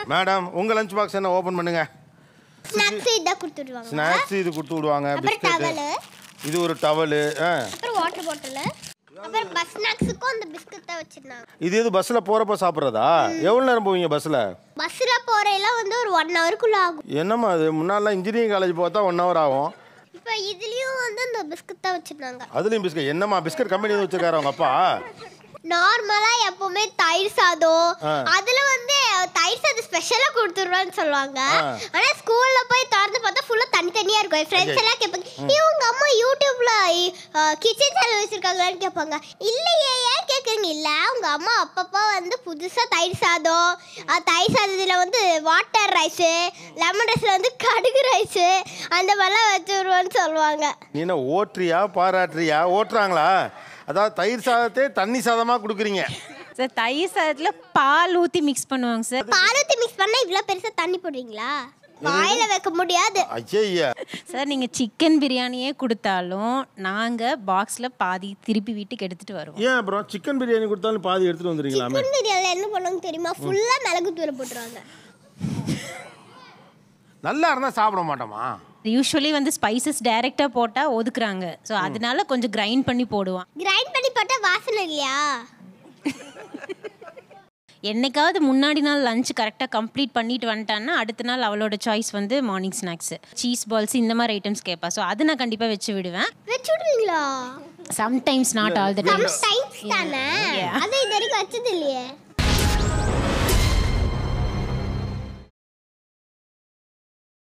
Madam உங்க lunch box என்ன open பண்ணுங்க ஸ்நாக்ஸ் இதான் கொடுத்துடுவாங்க ஸ்நாக்ஸ் இது கொடுத்து விடுவாங்க அப்புறம் பிஸ்கட் டவலு இது ஒரு டவலு அப்புறம் வாட்டர் பாட்டில் அப்புறம் பஸ் ஸ்நாக்ஸுக்கும் அந்த பிஸ்கட் தான் வச்சிருந்தாங்க இது எது பஸ்ல போறப்ப சாப்பிட்றதா எவ்வளவு நேரம் போவீங்க பஸ்ல பஸ்ஸில் போகிறதெல்லாம் வந்து ஒரு ஒன் ஹவருக்குள்ள ஆகும் என்னம்மா அது முன்னாடிலாம் இன்ஜினியரிங் காலேஜ் பார்த்தா ஒன் ஹவர் ஆகும் இப்போ இதுலேயும் வந்து அந்த பிஸ்கட் தான் வச்சிருந்தாங்க அதுலயும் பிஸ்கட் என்னம்மா பிஸ்கட் கம்பெனி எதுவும் வச்சிருக்காரு அவங்க அப்பா நார்மலா எப்பவுமே தயிர் சாதம் ஆ. அதுல வந்து தயிர் சாதம் ஸ்பெஷலா கொடுத்துருவான்னு சொல்லுவாங்க ஆ. ஆனா ஸ்கூல்ல போய் திறந்து பார்த்தா ஃபுல்லா தனித்தனியா இருக்கும் என் ஃப்ரெண்ட்ஸ் எல்லாம் கேட்பாங்க "ஏய், உங்க அம்மா யூடியூப்ல கிச்சன் சேனல் வச்சிருக்காங்களான்னு கேட்பாங்க இல்லையே ஏன் கேட்குறீங்க இல்ல உங்க அம்மா அப்பப்போ வந்து புதுசா தயிர் சாதம் அஹ், தயிர் சாதத்துல வந்து வாட்டர் ரைஸ் லெமன் ரைஸ்ல வந்து கடுகு ரைஸ் அந்த மாதிரிலாம் வச்சுருவோன்னு சொல்லுவாங்க நீ என்ன ஓட்டுறியா பாராட்டுறியா ஓட்டுறாங்களா அதாவது தயிர் சாதத்தை தண்ணி சாதமா கொடுக்குறீங்க சார் தயிர் சாதத்தில் பால் ஊற்றி மிக்ஸ் பண்ணுவாங்க சார் பாலூத்தி மிக்ஸ் பண்ணா இவ்வளோ பெருசா தண்ணி போடுவீங்களா வாயில வைக்க முடியாது ஐயா சார் நீங்கள் சிக்கன் பிரியாணியே கொடுத்தாலும் நாங்கள் பாக்ஸில் பாதி திருப்பி வீட்டுக்கு எடுத்துகிட்டு வருவோம் ஏன் அப்புறம் சிக்கன் பிரியாணி கொடுத்தாலும் பாதி எடுத்துட்டு வந்துருக்கலாமே சிக்கன் பிரியாணில என்ன பண்ணுவாங்க தெரியுமா ஃபுல்லா மிளகு தூள் போட்டுருவாங்க நல்லா இருந்தா சாப்பிட மாட்டோமா யூஸ்வலி வந்து ஸ்பைசஸ் டைரெக்டாக போட்டால் ஒதுக்குறாங்க ஸோ அதனால கொஞ்சம் கிரைண்ட் பண்ணி போடுவான் கிரைண்ட் பண்ணி போட்டா வாசனை இல்லையா என்னைக்காவது முன்னாடி நாள் லஞ்ச் கரெக்டாக கம்ப்ளீட் பண்ணிட்டு வந்துட்டான்னா அடுத்த நாள் அவளோட சாய்ஸ் வந்து மார்னிங் ஸ்நாக்ஸ் சீஸ் பால்ஸ் இந்த மாதிரி ஐட்டம்ஸ் கேட்பா ஸோ அது நான் கண்டிப்பாக வச்சு விடுவேன் வச்சு விடுவீங்களா sometimes not all the times times தானே அது இது வரைக்கும் வச்சது இல்லையே